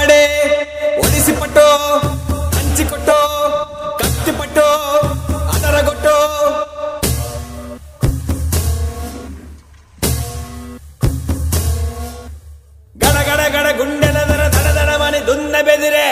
పడే ఒడిసి పట్టో కంచి కొట్టో కత్తి పట్టో అదరగొట్టో గడ గడ గడ గుండెల దర దడ దడమని దున్న బెదిరే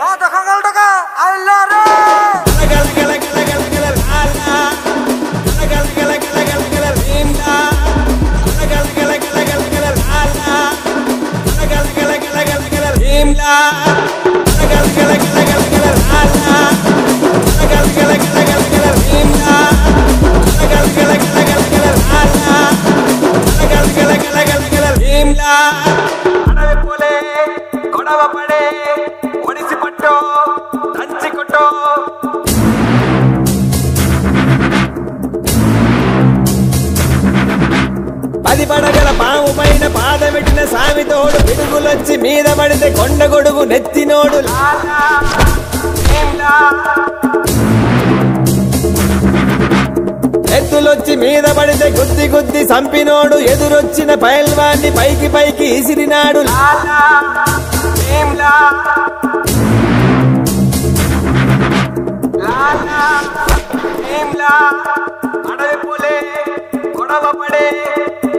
గల గల గల గల గల లాలా. గల గల గల గల గల గల రీంలా. గల గల గల గల గల గల లాలా. గల గల గల గల గల గల రీంలా. గల గల గల గల గల గల లాలా. గల గల గల గల గల గల రీంలా. గల గల గల గల గల గల లాలా. గల గల గల గల గల రీంలా. అడవి పోలే గొడవ పడే ఒడిసి పట్టో దంచి కొట్టో పది పడగల పాము పైన పాదమెట్టిన సామితోడు పిడుగులొచ్చి మీద పడితే కొండ గొడుగు నెత్తినోడు లాలా, ఏంలా? ఎత్తులొచ్చి మీద పడితే గుద్ది గుద్ది సంపినోడు ఎదురొచ్చిన పైల్వాన్ని పైకి పైకి ఇసిరినాడు లాలా, ఏంలా? లాలా, ఏంలా? అడవి పోలే గొడవ పడే